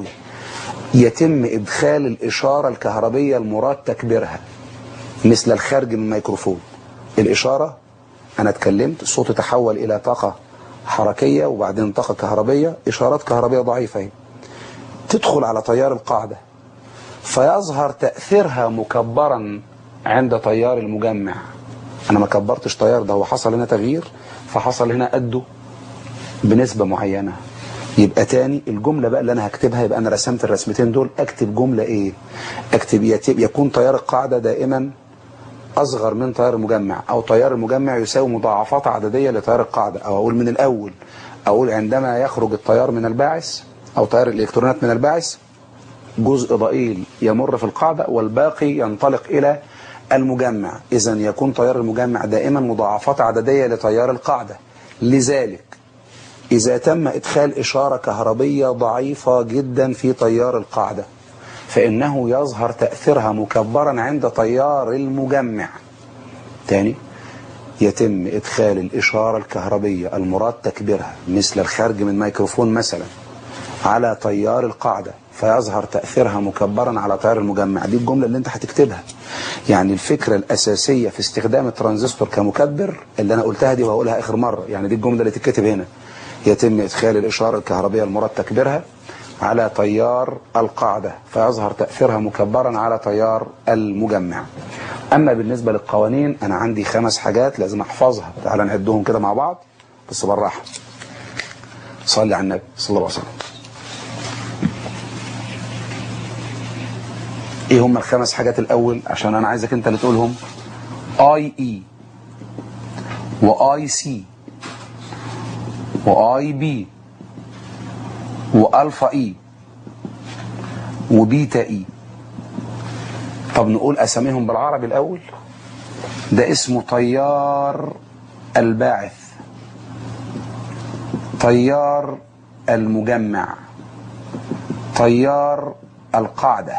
يتم إدخال الإشارة الكهربية المراد تكبيرها مثل الخارج من الميكروفون الإشارة أنا اتكلمت الصوت تحول إلى طاقة حركية وبعدين طاقة كهربية إشارات كهربية ضعيفة هي. تدخل على تيار القاعدة فيظهر تأثيرها مكبرا عند تيار المجمع أنا ما كبرتش تيار ده هو حصل هنا تغيير فحصل هنا قده بنسبة معينة يبقى تاني الجملة بقى اللي أنا هكتبها يبقى أنا رسمت الرسمتين دول أكتب جملة إيه أكتب يكون تيار القاعدة دائما أصغر من تيار المجمع أو تيار المجمع يساوي مضاعفات عددية لتيار القاعدة أو أقول من الأول أقول عندما يخرج التيار من الباعث أو تيار الإلكترونات من الباعث جزء ضئيل يمر في القاعدة والباقي ينطلق إلى المجمع إذا يكون تيار المجمع دائما مضاعفات عددية لتيار القاعدة لذلك إذا تم إدخال إشارة كهربية ضعيفة جدا في تيار القاعدة فإنه يظهر تأثيرها مكبرا عند تيار المجمع تاني يتم إدخال الإشارة الكهربية المراد تكبيرها مثل الخارج من ميكروفون مثلا على تيار القاعدة فيظهر تأثيرها مكبرا على تيار المجمع دي الجملة اللي انت هتكتبها يعني الفكرة الأساسية في استخدام الترانزستور كمكبر اللي أنا قلتها دي وهقولها آخر مرة يعني دي الجملة اللي تتكتب هنا يتم إدخال الإشارة الكهربية المراد تكبيرها على تيار القاعدة فيظهر تأثيرها مكبرا على تيار المجمع أما بالنسبة للقوانين أنا عندي خمس حاجات لازم أحفظها تعال نعدهم كده مع بعض بس بالراحة صلي على النبي صلى الله عليه وسلم ايه هم الخمس حاجات الاول عشان انا عايزك انت اللي تقولهم اي اي واي سي واي بي والفا اي وبيتا اي طب نقول اساميهم بالعربي الاول ده اسمه طيار الباعث طيار المجمع طيار القاعده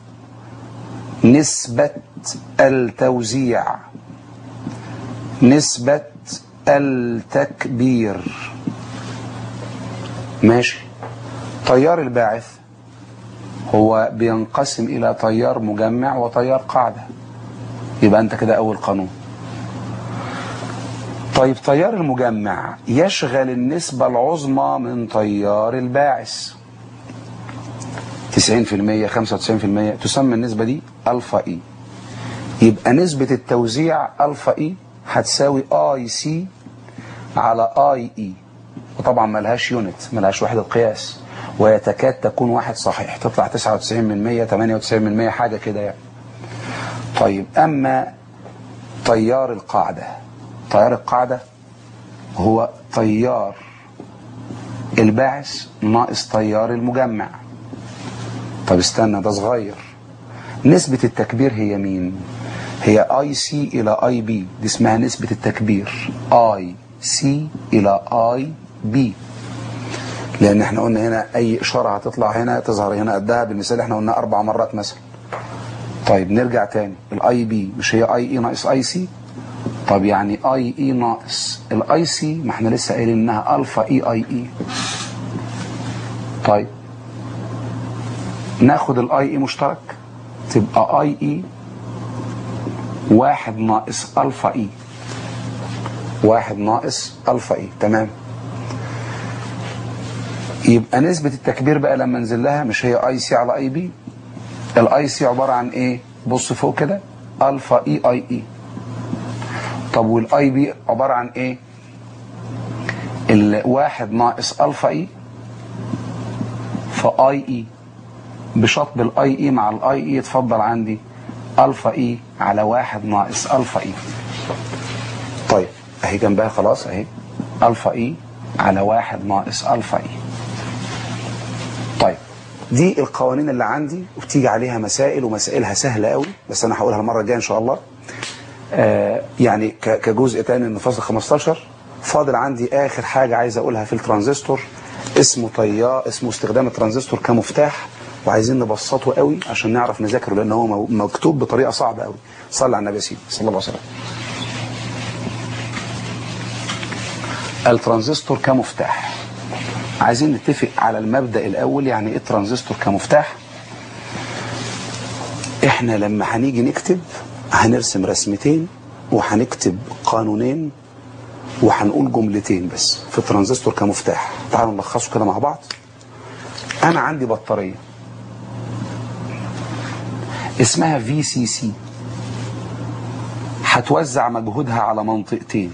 نسبة التوزيع نسبة التكبير ماشي طيار الباعث هو بينقسم إلى طيار مجمع وطيار قاعدة يبقى أنت كده أول قانون طيب طيار المجمع يشغل النسبة العظمى من طيار الباعث 90% 95% تسمى النسبة دي ألفا إي يبقى نسبة التوزيع ألفا إي هتساوي آي سي على آي إي وطبعا ملهاش يونت ملهاش وحدة قياس ويتكاد تكون واحد صحيح تطلع 99 من 100 98 من 100 حاجة كده يعني طيب أما طيار القاعدة طيار القاعدة هو طيار الباعث ناقص طيار المجمع طب استنى ده صغير نسبة التكبير هي مين هي اي سي الى اي بي دي اسمها نسبة التكبير اي سي الى اي بي لان احنا قلنا هنا اي اشارة هتطلع هنا تظهر هنا قدها بالمثال احنا قلنا اربع مرات مثلا طيب نرجع تاني الاي بي مش هي اي اي ناقص اي سي طب يعني اي اي ناقص الاي سي ما احنا لسه قايلين انها الفا اي اي اي طيب ناخد الاي اي مشترك تبقى اي اي واحد ناقص الفا اي واحد ناقص الفا اي تمام يبقى نسبة التكبير بقى لما انزل لها مش هي اي سي على اي بي الاي سي عبارة عن ايه بص فوق كده الفا اي اي اي طب والاي بي عبارة عن ايه الواحد ناقص الفا اي فاي اي بشطب الاي اي مع الاي اي يتفضل عندي الفا اي على واحد ناقص الفا اي طيب اهي جنبها خلاص اهي الفا اي على واحد ناقص الفا اي طيب دي القوانين اللي عندي وبتيجي عليها مسائل ومسائلها سهلة قوي بس انا هقولها المرة الجاية ان شاء الله آه يعني ك- كجزء تاني من فصل 15 فاضل عندي اخر حاجة عايز اقولها في الترانزستور اسمه طيار اسمه استخدام الترانزستور كمفتاح وعايزين نبسطه قوي عشان نعرف نذاكره لان هو مو- مكتوب بطريقة صعبة قوي صلى على النبي يا سيدي صلى الله عليه وسلم الترانزستور كمفتاح عايزين نتفق على المبدأ الأول يعني إيه الترانزستور كمفتاح إحنا لما هنيجي نكتب هنرسم رسمتين وهنكتب قانونين وهنقول جملتين بس في الترانزستور كمفتاح تعالوا نلخصه كده مع بعض أنا عندي بطارية اسمها في سي سي هتوزع مجهودها على منطقتين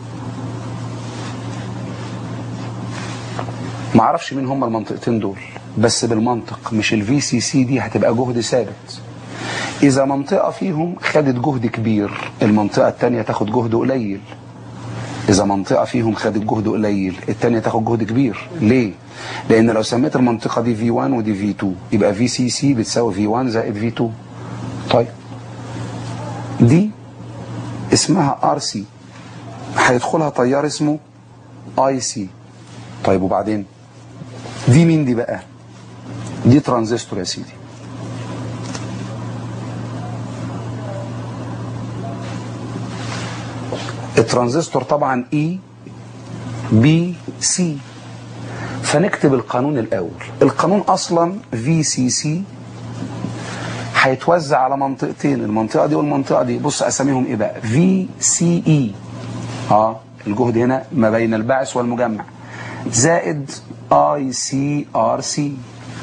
ما اعرفش مين هم المنطقتين دول بس بالمنطق مش الفي سي سي دي هتبقى جهد ثابت اذا منطقة فيهم خدت جهد كبير المنطقة التانية تاخد جهد قليل اذا منطقة فيهم خدت جهد قليل التانية تاخد جهد كبير ليه لان لو سميت المنطقة دي في 1 ودي في 2 يبقى في سي سي بتساوي في 1 زائد في 2 طيب دي اسمها ار سي هيدخلها تيار اسمه اي سي طيب وبعدين دي مين دي بقى دي ترانزستور يا سيدي الترانزستور طبعا اي بي سي فنكتب القانون الاول القانون اصلا في سي سي هيتوزع على منطقتين المنطقه دي والمنطقه دي بص اساميهم ايه بقى في سي اي اه الجهد هنا ما بين الباعث والمجمع زائد اي سي ار سي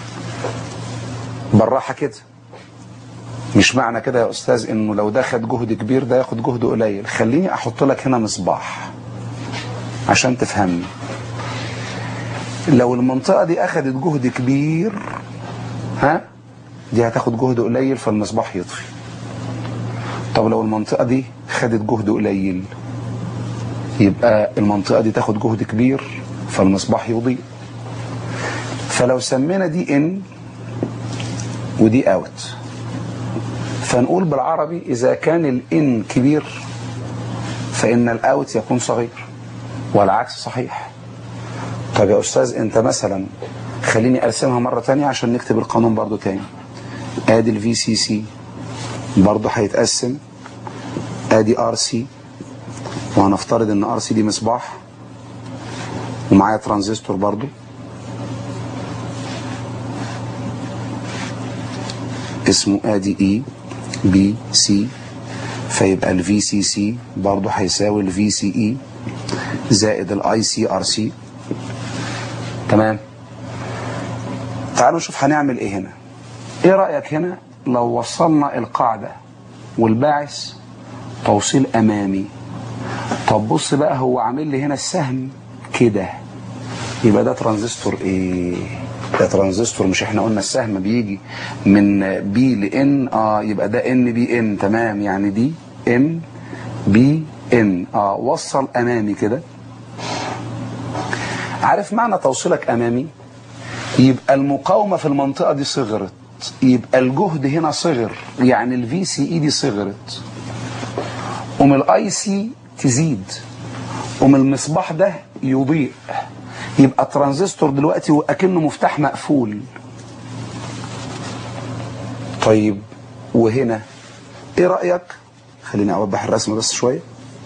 بالراحه كده مش معنى كده يا استاذ انه لو ده خد جهد كبير ده ياخد جهد قليل خليني احط لك هنا مصباح عشان تفهمني لو المنطقه دي اخدت جهد كبير ها دي هتاخد جهد قليل فالمصباح يطفي طب لو المنطقه دي خدت جهد قليل يبقى المنطقه دي تاخد جهد كبير فالمصباح يضيء فلو سمينا دي ان ودي اوت فنقول بالعربي إذا كان الإن كبير فإن الأوت يكون صغير والعكس صحيح طب يا أستاذ أنت مثلا خليني أرسمها مرة تانية عشان نكتب القانون برضو تاني آدي الفي سي سي برضو هيتقسم آدي ار سي وهنفترض ان ار سي دي مصباح ومعايا ترانزستور برضو اسمه ادي اي بي سي فيبقى الفي سي سي برضه هيساوي الفي سي اي زائد الاي سي ار سي تمام تعالوا نشوف هنعمل ايه هنا ايه رايك هنا لو وصلنا القاعده والباعث توصيل امامي طب بص بقى هو عامل لي هنا السهم كده يبقى ده ترانزستور ايه ده ترانزستور مش احنا قلنا السهم بيجي من بي لان اه يبقى ده ان بي ان تمام يعني دي ان بي ان اه وصل امامي كده عارف معنى توصيلك امامي يبقى المقاومه في المنطقه دي صغرت يبقى الجهد هنا صغر يعني الفي سي اي دي صغرت قوم الاي سي تزيد قوم المصباح ده يضيء يبقى الترانزستور دلوقتي وأكنه مفتاح مقفول طيب وهنا ايه رأيك خليني اوضح الرسم بس شوية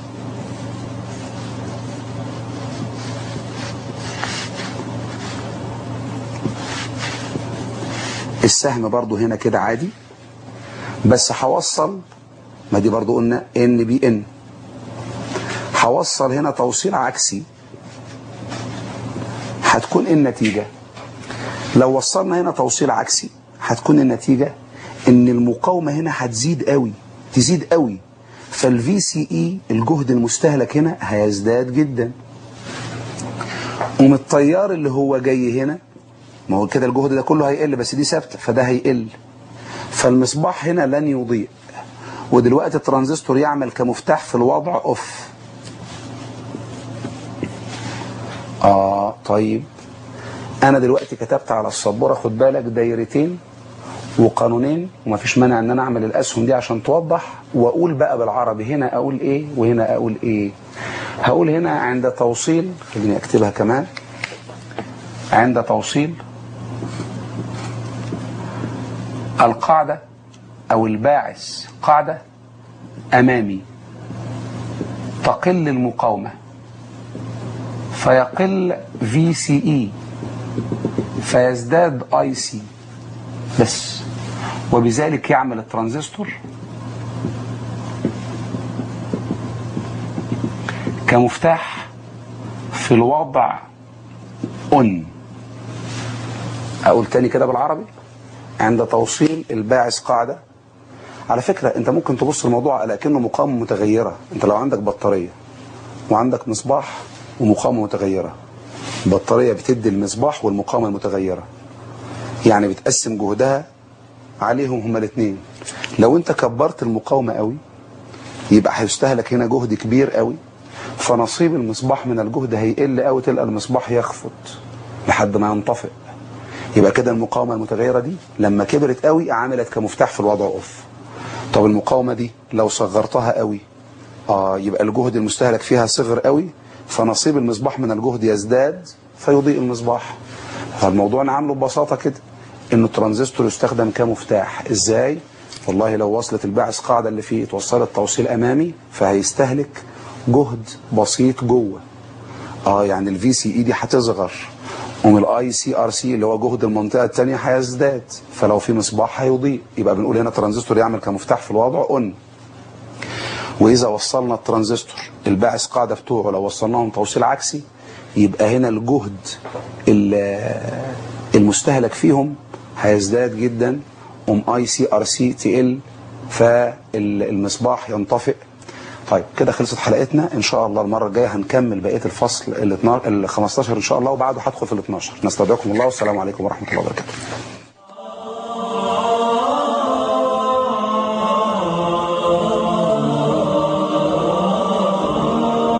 السهم برضو هنا كده عادي بس هوصل ما دي برضو قلنا ان بي ان هوصل هنا توصيل عكسي هتكون ايه النتيجة لو وصلنا هنا توصيل عكسي هتكون النتيجة ان المقاومة هنا هتزيد قوي تزيد قوي فالفي سي اي الجهد المستهلك هنا هيزداد جدا ومن التيار اللي هو جاي هنا ما هو كده الجهد ده كله هيقل بس دي ثابته فده هيقل فالمصباح هنا لن يضيء ودلوقتي الترانزستور يعمل كمفتاح في الوضع اوف اه طيب انا دلوقتي كتبت على السبوره خد بالك دايرتين وقانونين ومفيش مانع ان انا اعمل الاسهم دي عشان توضح واقول بقى بالعربي هنا اقول ايه وهنا اقول ايه هقول هنا عند توصيل خليني اكتبها كمان عند توصيل القاعدة او الباعث قاعدة امامي تقل المقاومة فيقل في سي اي فيزداد اي سي بس وبذلك يعمل الترانزستور كمفتاح في الوضع اون اقول تاني كده بالعربي عند توصيل الباعث قاعدة على فكرة انت ممكن تبص الموضوع على كأنه مقاومة متغيرة انت لو عندك بطارية وعندك مصباح ومقاومة متغيرة بطارية بتدي المصباح والمقاومة المتغيرة يعني بتقسم جهدها عليهم هما الاثنين لو انت كبرت المقاومة قوي يبقى هيستهلك هنا جهد كبير قوي فنصيب المصباح من الجهد هيقل قوي تلقى المصباح يخفض لحد ما ينطفئ يبقى كده المقاومة المتغيرة دي لما كبرت قوي عملت كمفتاح في الوضع اوف طب المقاومة دي لو صغرتها قوي اه يبقى الجهد المستهلك فيها صغر قوي فنصيب المصباح من الجهد يزداد فيضيء المصباح فالموضوع نعمله ببساطة كده انه الترانزستور يستخدم كمفتاح ازاي والله لو وصلت الباعث قاعدة اللي فيه اتوصلت توصيل امامي فهيستهلك جهد بسيط جوه اه يعني الفي سي اي دي هتصغر ومن الاي سي ار سي اللي هو جهد المنطقه الثانيه هيزداد فلو في مصباح هيضيء يبقى بنقول هنا ترانزستور يعمل كمفتاح في الوضع اون واذا وصلنا الترانزستور الباعث قاعده بتوعه لو وصلناهم توصيل عكسي يبقى هنا الجهد ال- المستهلك فيهم هيزداد جدا ام اي سي ار سي تقل فالمصباح ينطفئ طيب كده خلصت حلقتنا ان شاء الله المره الجايه هنكمل بقيه الفصل ال 12 ال 15 ان شاء الله وبعده هدخل في ال 12 نستودعكم الله والسلام عليكم ورحمه الله وبركاته